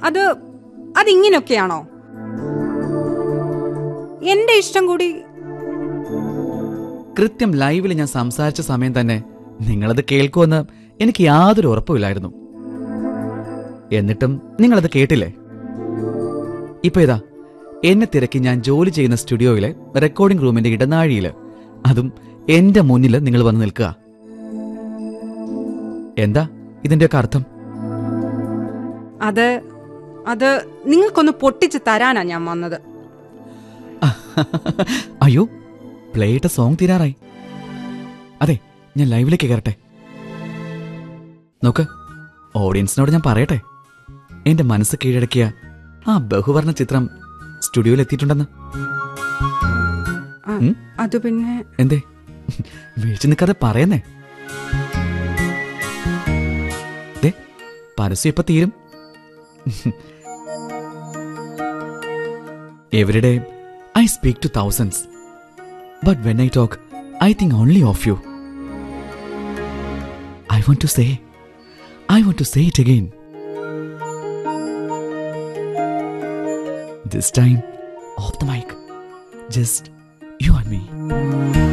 അത് അതിങ്ങനൊക്കെയാണോ എന്റെ ഇഷ്ടം കൂടി കൃത്യം ലൈവിൽ ഞാൻ സംസാരിച്ച സമയം തന്നെ നിങ്ങളത് കേൾക്കുമെന്ന് എനിക്ക് യാതൊരു ഉറപ്പുമില്ലായിരുന്നു എന്നിട്ടും നിങ്ങളത് കേട്ടില്ലേ ഇപ്പൊ ഇതാ എന്നെ തിരക്കി ഞാൻ ജോലി ചെയ്യുന്ന സ്റ്റുഡിയോയിലെ റെക്കോർഡിംഗ് റൂമിന്റെ ഇടനാഴിയില് അതും എന്റെ മുന്നിൽ നിങ്ങൾ വന്ന് നിൽക്കുക എന്താ ഇതിന്റെയൊക്കെ അർത്ഥം അത് അത് നിങ്ങൾക്കൊന്ന് പൊട്ടിച്ച് തരാനാ ഞാൻ വന്നത് അയ്യോ പ്ലേയുടെ സോങ് തീരാറായി അതെ ഞാൻ ലൈവിലേക്ക് കയറട്ടെ നോക്ക് ഓഡിയൻസിനോട് ഞാൻ പറയട്ടെ എന്റെ മനസ്സ് കീഴടക്കിയ ആ ബഹുവർണ ചിത്രം സ്റ്റുഡിയോയിൽ എത്തിയിട്ടുണ്ടെന്ന് ആ, ഉം? അത് പിന്നെ എന്തേ വീഴ്ച നിൽക്കാതെ പറയുന്നേ ദേ പരസ്യം ഇപ്പൊ തീരും every day I speak to thousands but when I talk I think only of you I want to say I want to say it again this time off the mic just you and me